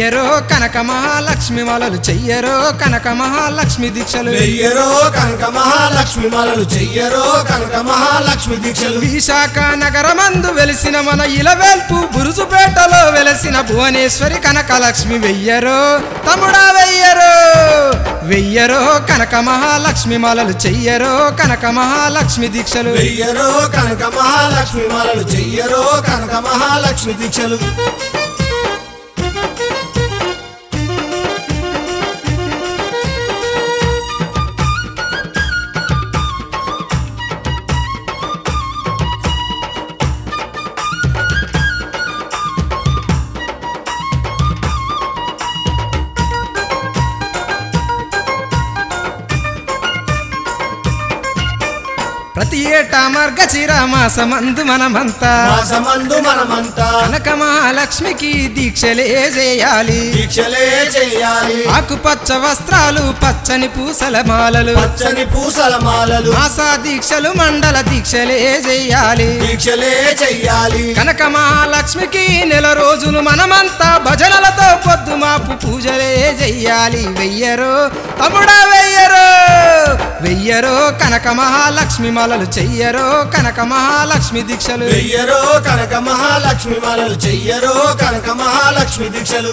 వెయ్యరో కనక మహాలక్ష్మి మాలలు చెయ్యరో కనక మహాలక్ష్మి దీక్షలు వెయ్యరో కనక మహాలక్ష్మి మాలలు చెయ్యరో కనక మహాలక్ష్మి దీక్షలు విశాఖ నగరమందు వెలిసిన మన ఇలవేల్పు బురుజుపేటలో వెలసిన భువనేశ్వరి కనకలక్ష్మి వెయ్యరో తమ్ముడా వెయ్యరో వెయ్యరో కనక మహాలక్ష్మి మాలలు చెయ్యరో కనక మహాలక్ష్మి దీక్షలు వెయ్యరో కనక మహాలక్ష్మి మాలలు చెయ్యరో కనక మహాలక్ష్మి దీక్షలు ప్రతి ఏటా మార్గశిర మాసమందు మనమంతా మాసమందు మనమంతా కనక మహాలక్ష్మికి దీక్షలే చేయాలి దీక్షలే చెయ్యాలి ఆకుపచ్చ వస్త్రాలు పచ్చని పూసల మాలలు పచ్చని పూసల మాలలు మాసా దీక్షలు మండల దీక్షలే చేయాలి దీక్షలే చెయ్యాలి కనక మహాలక్ష్మికి నెల రోజులు మనమంతా భజనలతో పొద్దు మాపు పూజలే చెయ్యాలి వెయ్యరు తమ్ముడా వెయ్యరు వెయ్యరు కనక మహాలక్ష్మి మాలలు చెయ్యరు కనక మహాలక్ష్మి దీక్షలు వెయ్యరో కనక మహాలక్ష్మి మాలలు చెయ్యరో కనక మహాలక్ష్మి దీక్షలు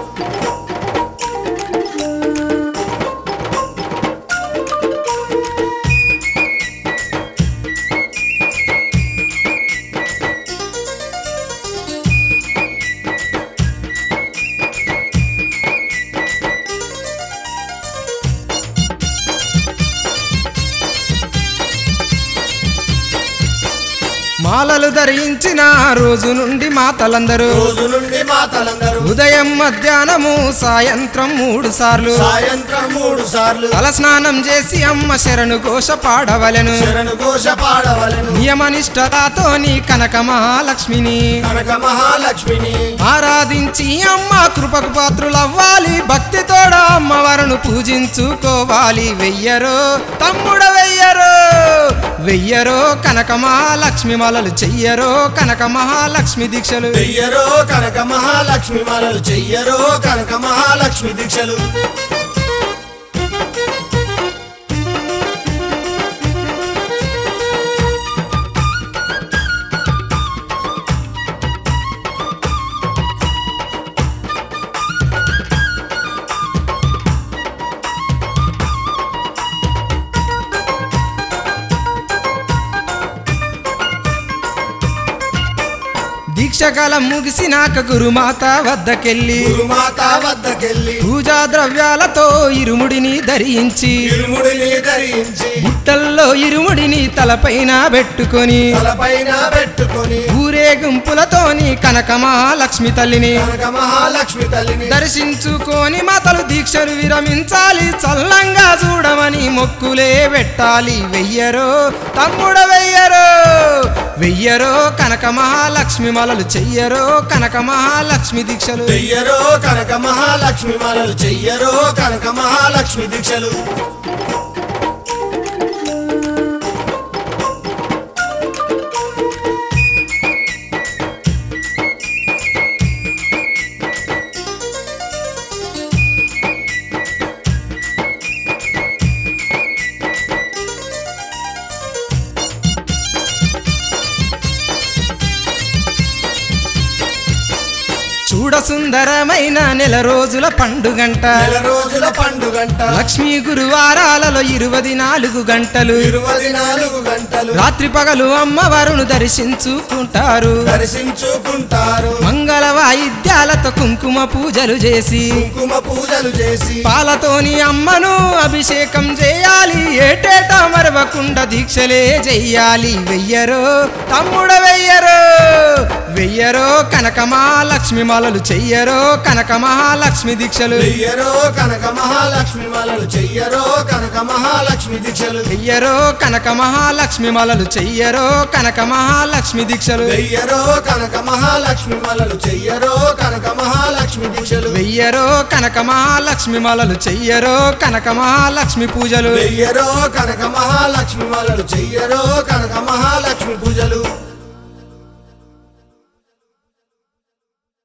మాలలు ధరించిన రోజు నుండి మాతలందరూ రోజు నుండి మాతలందరూ ఉదయం మధ్యాహ్నము సాయంత్రం మూడు సార్లు సాయంత్రం మూడు సార్లు తల స్నానం చేసి అమ్మ శరణు ఘోష పాడవలెను శరణు ఘోష పాడవలను నియమనిష్టతోని కనక మహాలక్ష్మిని కనక మహాలక్ష్మిని ఆరాధించి అమ్మ కృపకు పాత్రులవ్వాలి భక్తితోడ అమ్మవారును పూజించుకోవాలి వెయ్యరో తమ్ముడ వెయ్యరో వెయ్యరో కనక మహాలక్ష్మి మాలలు చెయ్యరో కనక మహాలక్ష్మి దీక్షలు వెయ్యరో కనక మహాలక్ష్మి మాలలు చెయ్యరో కనక మహాలక్ష్మి దీక్షలు దీక్షకాలం ముగిసినాక గురుమాత వద్దకెళ్ళి గురుమాత వద్దకెళ్ళి పూజా ద్రవ్యాలతో ఇరుముడిని ధరించి ఇరుముడిని ధరించి బుట్టల్లో ఇరుముడిని తలపైన పెట్టుకొని తలపైన పెట్టుకొని ఊరేగింపులతోని కనక మహాలక్ష్మి తల్లిని కనక మహాలక్ష్మి తల్లిని దర్శించుకొని మాతలు దీక్షలు విరమించాలి చల్లంగా చూడమని మొక్కులే పెట్టాలి వెయ్యరో తమ్ముడ వెయ్యరో వెయ్యరో కనక మహాలక్ష్మి మలలు చెయ్యరో కనక మహాలక్ష్మి దీక్షలు వెయ్యరో కనక మహాలక్ష్మి మాలలు చెయ్యరో కనక మహాలక్ష్మి దీక్షలు చూడ సుందరమైన నెల రోజుల పండుగంట నెల రోజుల పండుగంట లక్ష్మీ గురువారాలలో ఇరువది నాలుగు గంటలు ఇరవై నాలుగు గంటలు రాత్రి పగలు అమ్మవారును దర్శించుకుంటారు దర్శించుకుంటారు మంగళ వాయిద్యాలతో కుంకుమ పూజలు చేసి కుంకుమ పూజలు చేసి పాలతోని అమ్మను అభిషేకం చేయాలి ఏటేటా మరవకుండా దీక్షలే చెయ్యాలి వెయ్యరో తమ్ముడ వెయ్యరో వెయ్యరో కనక మహాలక్ష్మి మాలలు చెయ్యరో కనక మహాలక్ష్మి దీక్షలు వెయ్యరో కనక మహాలక్ష్మి మాలలు చెయ్యరో కనక మహాలక్ష్మి దీక్షలు వెయ్యరో కనక మహాలక్ష్మి మాలలు చెయ్యరో కనక మహాలక్ష్మి దీక్షలు వెయ్యరో కనక మహాలక్ష్మి మాలలు చెయ్యరో కనక మహాలక్ష్మి దీక్షలు వెయ్యరో కనక మహాలక్ష్మి మాలలు చెయ్యరో కనక మహాలక్ష్మి పూజలు వెయ్యరో కనక మహాలక్ష్మి మాలలు చెయ్యరో కనక మహాలక్ష్మి పూజలు